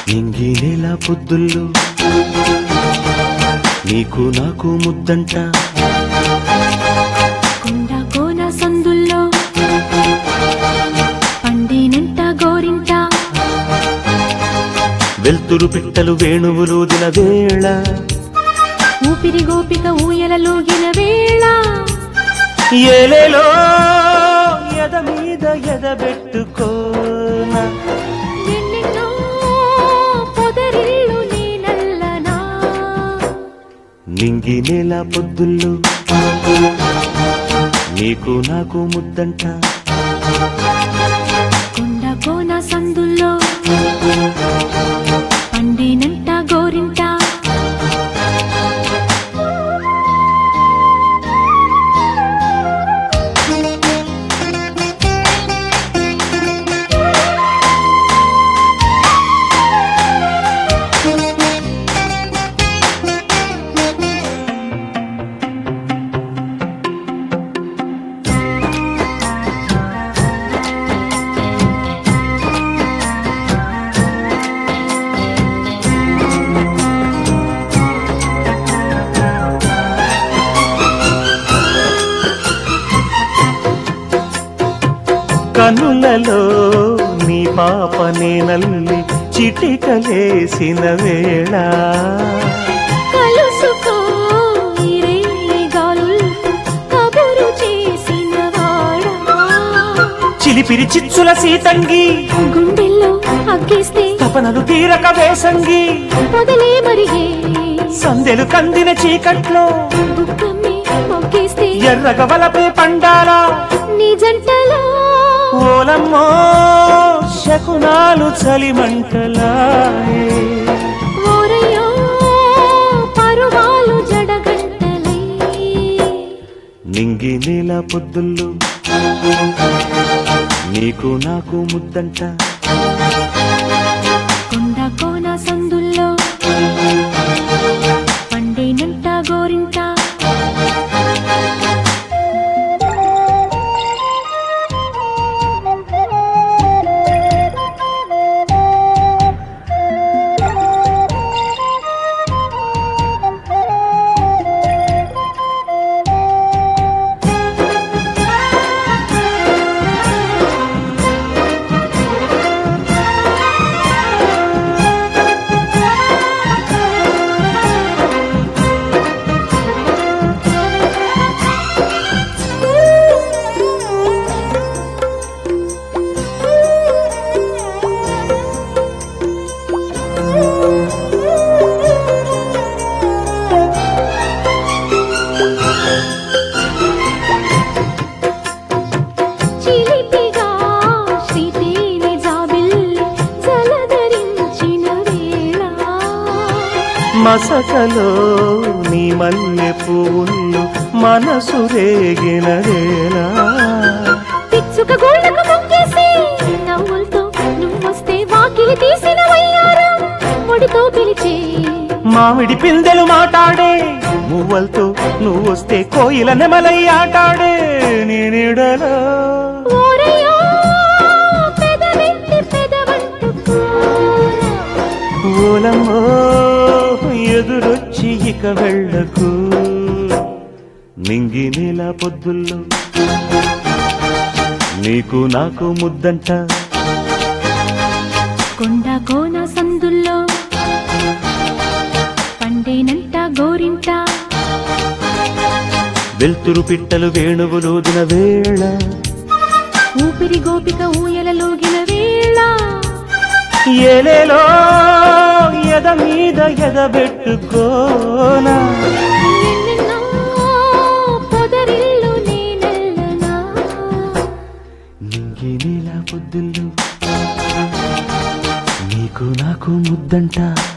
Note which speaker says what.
Speaker 1: నింగి నేల పొద్దుల్లో నీకు నాకు ముద్దంట
Speaker 2: కొండ కోన సందుల్లో పండినంట గోరింట
Speaker 1: వెల్తురు పిట్టలు వేణువులూదిన వేళ
Speaker 2: ఊపిరి గోపిక ఊయలలోగిన వేళ
Speaker 1: ఏలేలో ఎద మీద ఎదబెట్టుకోనా
Speaker 2: ఎన్నెన్నో పొదరిల్లు నేనల్లనా
Speaker 1: నింగి నేల పొద్దుల్లో నీకు నాకు ముద్దంట
Speaker 2: కొండ కోన సందుల్లో పండినంట గోరింట
Speaker 1: కనులలో నీ పాప నేనల్లి చిటికలేసిన వేళ
Speaker 2: కలుసుకో ఈ రేయి గాలులతో కబురు చేసిన వాడా
Speaker 1: చిలిపిరి చిచ్చుల సీతంగి
Speaker 2: గుండెల్లో అగ్గేస్తే
Speaker 1: తపనలు తీరక వేసంగి
Speaker 2: పొదలే మరిగే
Speaker 1: సందెలు కందిన చీకట్లో
Speaker 2: బుక్కమ్మి మొక్కేస్తే
Speaker 1: ఎర్రగ వలపే పండాలా
Speaker 2: నీ జంటలో
Speaker 1: ఓలమ్మో శకునాలు చలిమంటలాయే
Speaker 2: ఓరయ్యో పరువాలు జడగంటలై
Speaker 1: నింగి నేల పొద్దుల్లో నీకు నాకు ముద్దంట
Speaker 2: కొండ కోన సందుల్లో పండేనంట గోరింట చిలిపిగా శ్రీతేని జాబిల్లి జలధరించిన వేళ
Speaker 1: మసకలో నీ మల్లె పువ్వులు మనసు రేగినదేలా
Speaker 2: పిచ్చుక గోళ్ళకు మొక్కేసి నవ్వులతో నువ్వొస్తే వాకిలి తీసిన వయ్యారం ముడితో పిలిచే
Speaker 1: మామిడి పిందెలు మాటాడే మువ్వలతో నువ్వు వస్తే కోయిల నెమలై ఆటాడే నేనిడలో
Speaker 2: ఓరయ్యో పెదవెత్తి పెదవంటుకోరా.
Speaker 1: ఓలమ్మో ఎదురొచ్చి ఇక వెళ్ళకు నింగి నేల పొద్దుల్లో నీకు నాకు ముద్దంట
Speaker 2: కొండ కోన సందుల్లో పండేనంట గోరింట
Speaker 1: వెల్తురు పిట్టలు వేణువులూదిన వేళ
Speaker 2: ఊపిరి గోపిక ఊయలలోగిన వేళ
Speaker 1: ఏలేలో ఎద మీద ఎదబెట్టుకోనా
Speaker 2: ఎన్నెన్నో పొదరిల్లు నేనెల్లనా
Speaker 1: నింగి నేల పొద్దుల్లో నీకు నాకు ముద్దంట